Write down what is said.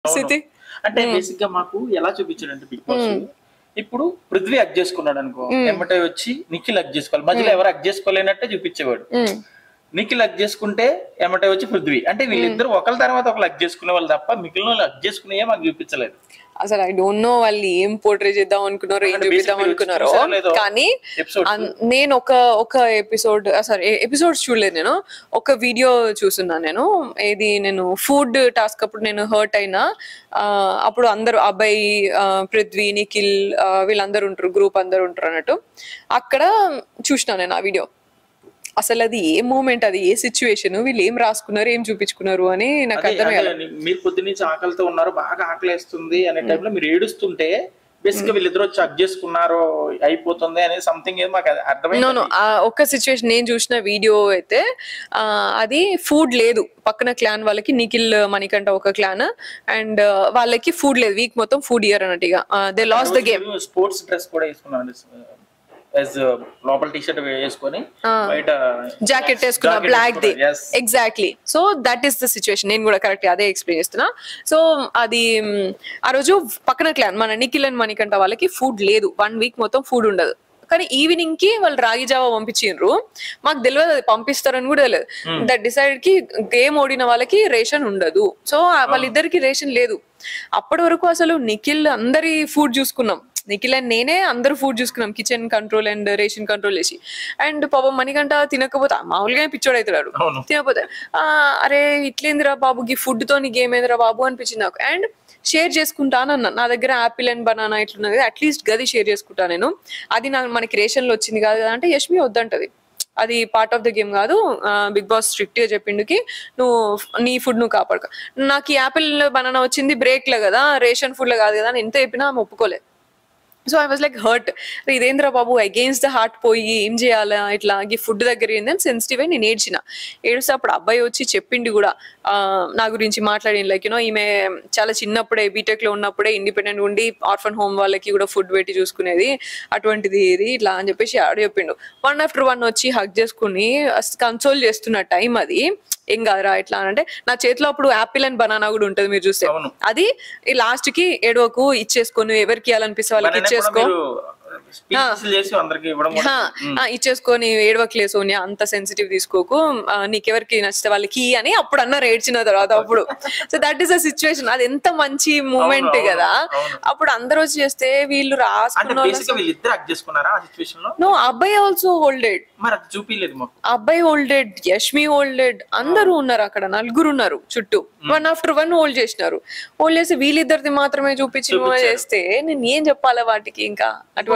స్థితి అంటే బేసిక్ గా మాకు ఎలా చూపించాడంటే బిగ్ బాస్ ఇప్పుడు పృథ్వీ అక్ చేసుకున్నాడు అనుకో ఎమ్మటే వచ్చి నిఖిల్ అక్ చేసుకోవాలి మధ్యలో ఎవరు అక్ చేసుకోలేనట్టే చూపించేవాడు మ్మ్. నిఖిల్ అక్ చేసుకుంటే ఎమ్మటే వచ్చి పృథ్వీ అంటే వీళ్ళిద్దరు ఒకరి తర్వాత ఒకరు అక్ చేసుకునే వాళ్ళు తప్ప మిగిలిన వాళ్ళు అక్ చేసుకునే మాకు చూపించలేదు అసలు ఐ డోంట్ నో వాళ్ళు ఏం పోర్ట్రే చేద్దాం అనుకున్నారో ఏం అంటే చూపిద్దాం basically అనుకున్నారో చూసారో లేదో కానీ ఎపిసోడ్ అన్- నేను ఒక ఒక ఎపిసోడ్ సారీ ఎపిసోడ్స్ చూడలేదు నేను ఒక వీడియో చూస్తున్నాను నేను ఏది నేను ఫుడ్ టాస్క్ అప్పుడు నేను హర్ట్ అయినా ఆ, అప్పుడు అందరూ అబ్బాయి ఆ, పృథ్వీ నిఖిల్ ఆ, వీళ్ళందరూ ఉంటారు గ్రూప్ అందరూ ఉంటారు అన్నట్టు అక్కడ చూసిన నేను ఆ వీడియో అసలు అది ఏ మూమెంట్ అది ఏ సిచ్యువేషన్ వీళ్ళు ఏం రాసుకున్నారు ఏం చూపించుకున్నారు అని నాకు అదే, అర్థం అదే కాలేదు అని మీరు పొద్దు నుంచి ఆకలితో ఉన్నారు బాగా ఆకలేస్తుంది అనే టైంలో మీరు ఏడుస్తుంటే బేసిక్ గా వీళ్ళిద్దరు వచ్చి అక్ చేసుకున్నారు అయిపోతుంది అనేది సంథింగ్ ఏదో మాకు అది అర్థమైంది నో ఆ ఒక్క సిచ్యువేషన్ నేను చూసిన వీడియో అయితే ఆ, అది ఫుడ్ లేదు పక్కన క్లాన్ వాళ్ళకి నిఖిల్ మణికంఠ ఒక క్లాన్ అండ్ వాళ్ళకి ఫుడ్ లేదు వీక్ మొత్తం ఫుడ్ ఇయర్ అన్నట్టుగా they lost the game sports dress కూడా వేసుకున్నాను యాజ్ లోపల టీ షర్ట్ వేసుకొని బయట జాకెట్ వేసుకున్న jacket బ్లాక్ ది వేసుకున్నా, yes. Exactly so that is the situation నేను కూడా కరెక్ట్ అదే ఎక్స్ప్లెయిన్ చేస్తున్నా సో అది మ్, ఆ రోజు పక్కన క్లాన్ మన నిఖిల్ అండ్ మణికంఠ వాళ్ళకి ఫుడ్ లేదు వన్ వీక్ మొత్తం ఫుడ్ ఉండదు కానీ ఈవినింగ్ కి వాళ్ళు రాగి జావా పంపించిండ్రు మాకు తెలియదు అది పంపిస్తారని కూడా తెలియదు దట్ డిసైడ్ కి గేమ్ ఓడిన వాళ్ళకి రేషన్ ఉండదు సో వాళ్ళిద్దరికి రేషన్ లేదు అప్పటి వరకు అసలు నిఖిల్ అందరి ఫుడ్ చూసుకున్నాం నిఖిల్ అండ్ నేనే అందరూ ఫుడ్ చూసుకున్నాం kitchen control and ration control చేసి అండ్ పాపం మణికంట తినకపోతే మామూలుగానే పిచ్చోడు అవుతాడు అవును తినకపోతే ఆ, అరే ఇట్లేందిరా బాబు ఈ ఫుడ్ తో నీ గేమ్ ఏందిరా బాబు అనిపించింది నాకు అండ్ షేర్ చేసుకుంటానన్న నా దగ్గర యాపిల్ అండ్ బనానా ఇట్లున్నది అట్లీస్ట్ గది షేర్ చేసుకుంటా నేను అది నాకు మనకి రేషన్ లో వచ్చింది కాదు కదా అంటే యష్మి వద్దంటది అది పార్ట్ ఆఫ్ ద గేమ్ కాదు బిగ్ బాస్ స్ట్రిక్ట్ గా చెప్పిండుకి నువ్వు నీ ఫుడ్ నువ్వు కాపాడుకో నాకు ఈ యాపిల్ బనానా వచ్చింది బ్రేక్ లో కదా రేషన్ ఫుడ్ లో కాదు కదా అని ఎంత చెప్పినా ఆమె ఒప్పుకోలే so I was like hurt ఇదేంద్ర బాబు అగేన్స్ట్ ద హార్ట్ పోయి ఏం చేయాలా ఇట్లా ఈ ఫుడ్ దగ్గర ఏందని సెన్సిటివ్ అయి నేను ఏడ్చిన ఏడిస్తే అప్పుడు అబ్బాయి వచ్చి చెప్పిండి కూడా ఆ, నా గురించి మాట్లాడి లైక్ యూనో ఈమె చాలా చిన్నప్పుడే బీటెక్ లో ఉన్నప్పుడే ఇండిపెండెంట్ ఉండి ఆర్ఫన్ హోమ్ వాళ్ళకి కూడా ఫుడ్ పెట్టి చూసుకునేది అటువంటిది ఇది ఇట్లా అని చెప్పేసి ఆడ చెప్పిండు వన్ ఆఫ్టర్ వన్ వచ్చి హక్ చేసుకుని కన్సోల్ చేస్తున్న టైం అది ఏం కాదురా ఇట్లా అని అంటే నా చేతిలో అప్పుడు యాపిల్ అండ్ బనానా కూడా ఉంటది మీరు చూస్తే అవును. అది ఈ లాస్ట్ కి ఏడవకు ఇచ్చేసుకొని ఎవరికి ఇవ్వాలనిపిస్తే వాళ్ళకి Banana కూడా ఇచ్చేసుకో మీరు speeches చేసి అందరికి ఇవ్వడం కూడా- హా, ఆ, ఇచ్చేసుకొని ఏడవకలే సోనియా అంత సెన్సిటివ్ తీసుకోకు ఆ, నీకెవరికి నచ్చితే వాళ్ళకి అని అప్పుడు అన్నారు ఏడ్చిన తర్వాత అప్పుడు so that is a situation అది ఎంత మంచి మూమెంట్ అవును, కదా అవును. అప్పుడు అందరూ వచ్చి చేస్తే వీళ్ళు అంటే రాసుకున్న బేసిక్ గా వీళ్ళిద్దరు అక్ చేసుకున్నారా ఆ సిచ్యువేషన్ లో నో అబ్బాయి ఆల్సో హోల్డెడ్ మరి అది చూపించలేదు మాకు అబ్బాయి హోల్డెడ్ యష్మి హోల్డెడ్ అందరూ ఉన్నారు అక్కడ నలుగురు ఉన్నారు చుట్టూ వన్ ఆఫ్టర్ వన్ హోల్డ్ చేసినారు హోల్డ్ చేసి వీళ్ళిద్దరిది మాత్రమే చూపించి చేస్తే నేను ఏం చెప్పాలా వాటికి ఇంకా అటువంటి